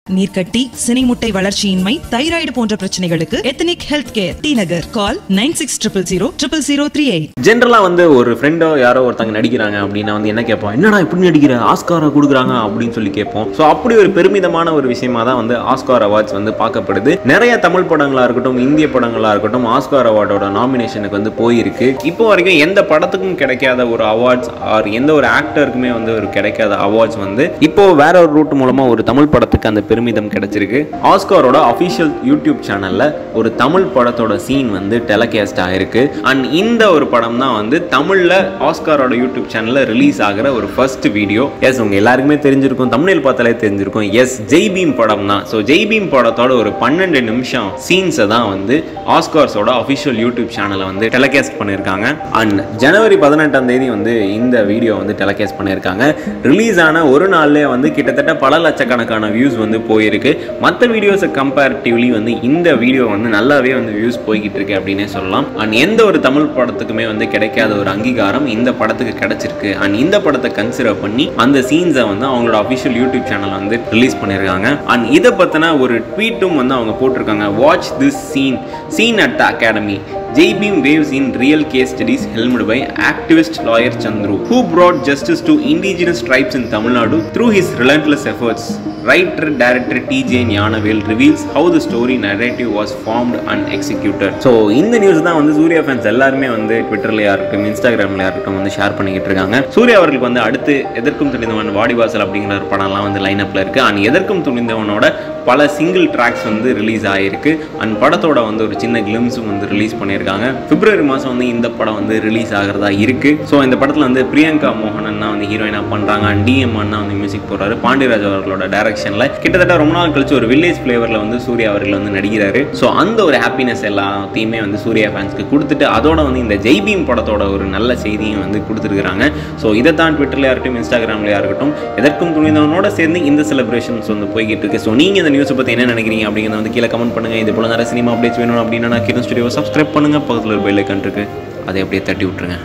நீர்க்கட்டி சினைமுட்டை வளர்ச்சியின்மை thyroid போன்ற பிரச்சனைகளுக்கு ethnic health care T Nagar call nine six triple zero triple zero three eight ஜென்ரலாக வந்து ஒரு ஃப்ரெண்டோ யாரோ ஒருத்தங்க நடிக்கிறாங்க அப்படின்னா வந்து என்ன கேட்போம் என்னடா இப்படி நடிக்கிற ஆஸ்காரை கொடுக்குறாங்க அப்படின்னு சொல்லி கேட்போம் ஸோ அப்படி ஒரு பெருமிதமான ஒரு விஷயமா தான் வந்து ஆஸ்கார் அவார்ட்ஸ் வந்து பார்க்கப்படுது நிறைய தமிழ் படங்களா இருக்கட்டும் இந்திய படங்களா இருக்கட்டும் ஆஸ்கார் அவார்டோட நாமினேஷனுக்கு வந்து போயிருக்கு இப்போ வரைக்கும் எந்த படத்துக்கும் கிடைக்காத ஒரு அவார்ட்ஸ் ஆர் எந்த ஒரு ஆக்டருக்குமே வந்து ஒரு கிடைக்காத அவார்ட்ஸ் வந்து இப்போ வேற ஒரு ரூட் மூலமா ஒரு தமிழ் படத்துக்கு அந்த பெருமிதம் கிடைச்சிருக்கு ஆஸ்காரோட அஃபிஷியல் யூடியூப் சேனல்ல ஒரு தமிழ் படத்தோட சீன் வந்து டெலகாஸ்ட் ஆயிருக்கு அண்ட் இந்த ஒரு படம் தான் வந்து தமிழ்ல ஆஸ்காரோட யூடியூப் சேனல்ல ரிலீஸ் ஆகிற ஒரு ஃபர்ஸ்ட் வீடியோ எஸ் உங்க எல்லாருக்குமே தெரிஞ்சிருக்கும் தமிழில் பார்த்தாலே தெரிஞ்சிருக்கும் எஸ் ஜெய் பீம் படம் தான் ஸோ ஜெய் பீம் படத்தோட ஒரு பன்னெண்டு நிமிஷம் சீன்ஸை தான் வந்து ஆஸ்கார்ஸோட அஃபிஷியல் யூடியூப் சேனலை வந்து டெலகாஸ்ட் பண்ணியிருக்காங்க அண்ட் ஜனவரி பதினெட்டாம் தேதி வந்து இந்த வீடியோ வந்து டெலகாஸ்ட் பண்ணியிருக்காங்க ரிலீஸ் ஆன ஒரு நாள்லேயே வந்து கிட்டத்தட்ட பல லட்சக்கணக்கான வியூஸ் வந்து போயிருக்கு மற்ற வீடியோஸை கம்பேரிட்டிவ்லி வந்து இந்த வீடியோ வந்து நல்லாவே வந்து வியூஸ் போய்கிட்டு இருக்கு அப்படின்னே சொல்லலாம் அண்ட் எந்த ஒரு தமிழ் படத்துக்குமே வந்து கிடைக்காத ஒரு அங்கீகாரம் இந்த படத்துக்கு கிடைச்சிருக்கு அண்ட் இந்த படத்தை கன்சிடர் பண்ணி அந்த சீன்ஸை வந்து அவங்களோட அஃபிஷியல் யூடியூப் சேனல் வந்து ரிலீஸ் பண்ணியிருக்காங்க அண்ட் இதை பற்றின ஒரு ட்வீட்டும் வந்து அவங்க போட்டிருக்காங்க watch this scene scene at the academy JBeam waves in real case studies helmed by activist lawyer Chandru, who brought justice to indigenous tribes in Tamil Nadu through his relentless efforts. Writer director T.J. Gnanavel reveals how the story narrative was formed and executed. So இந்த news தான் வந்து Surya fans எல்லாருமே வந்து ட்விட்டர்லையா இருக்கட்டும் இன்ஸ்டாகிராம்லையா இருக்கட்டும் வந்து share பண்ணிக்கிட்டு இருக்காங்க சூர்யா அவர்களுக்கு வந்து அடுத்து எதற்கும் துணிந்தவன் வாடிவாசல் அப்படிங்கிற ஒரு படம்லாம் வந்து லைனப்பில் இருக்கு அண்ட் எதற்கும் துணிந்தவனோட பல சிங்கிள் ட்ராக்ஸ் வந்து ரிலீஸ் ஆகிருக்கு அண்ட் படத்தோட வந்து ஒரு சின்ன கிளிம்ஸும் வந்து ரிலீஸ் பண்ணியிருக்காங்க பிப்ரவரி மாதம் வந்து இந்த படம் வந்து ரிலீஸ் ஆகிறதா இருக்கு ஸோ இந்த படத்தில் வந்து பிரியங்கா மோகனன் தான் வந்து ஹீரோயினாக பண்ணுறாங்க அண்ட் டிஎம் அண்ணா வந்து மியூசிக் போடுறாரு பாண்டியராஜ் அவர்களோட டைரக்ஷனில் கிட்டத்தட்ட ரொம்ப நாள் கழிச்சு ஒரு வில்லேஜ் ஃப்ளேவரில் வந்து சூர்யா அவர்கள் வந்து நடிக்கிறாரு ஸோ அந்த ஒரு ஹாப்பினஸ் எல்லாத்தையுமே வந்து சூர்யா ஃபேன்ஸ்க்கு கொடுத்துட்டு அதோட வந்து இந்த ஜெய்பீம் படத்தோட ஒரு நல்ல செய்தியும் வந்து கொடுத்துருக்காங்க ஸோ இதை தான் ட்விட்டர்லையா இருக்கட்டும் இன்ஸ்டாகிராம்லையா இருக்கட்டும் எதற்கும் துணிந்தவனோட சேர்ந்து இந்த செலிப்ரேஷன்ஸ் வந்து போய்கிட்டு இருக்கு ஸோ நீங்கள் இந்த நியூஸை பற்றி என்ன நினைக்கிறீங்க அப்படிங்கிறத வந்து கீழே கமெண்ட் பண்ணுங்க இது போல நிறைய சினிமா அப்டேட்ஸ் வேணும் அப்படின்னா நான் கிரண் ஸ்டுடியோ சப்ஸ்கிரைப் பண்ணுங்க பக்கத்தில் ஒரு பெல் ஐக்கன் இருக்கு அதை அப்படியே தட்டி விட்டுருங்க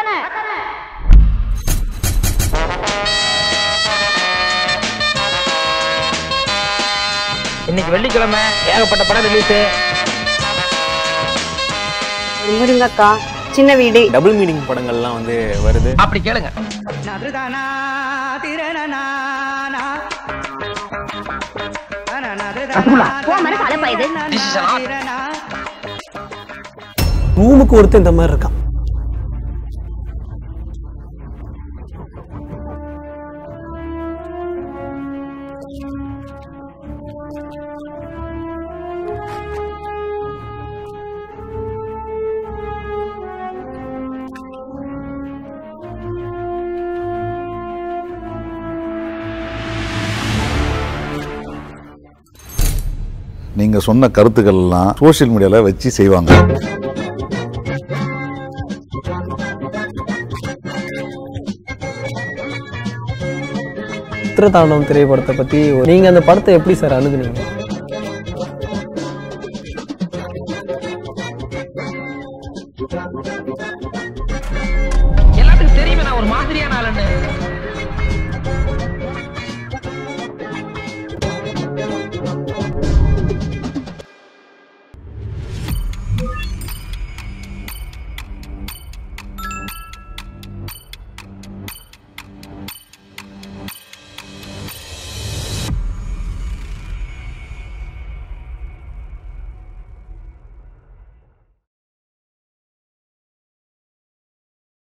இன்னைக்கு வெள்ளிக்கிழமை ஏகப்பட்ட படம் ரிலீஸ் முருங்கக்கா சின்ன வீடு டபுள் மீனிங் படங்கள்லாம் வந்து வருது அப்படி கேளுங்க உன் மனசு அலப்பாயுது ரூமுக்கு ஒருத்தன் இந்த மாதிரி இருக்கான் நீங்க சொன்ன கருத்துக்கள் எல்லாம் சோஷியல் மீடியால வச்சு செய்வாங்க சித்திரதாண்டவம் திரைப்படத்தை பத்தி நீங்க அந்த படத்தை எப்படி சார் அணுகுனீங்க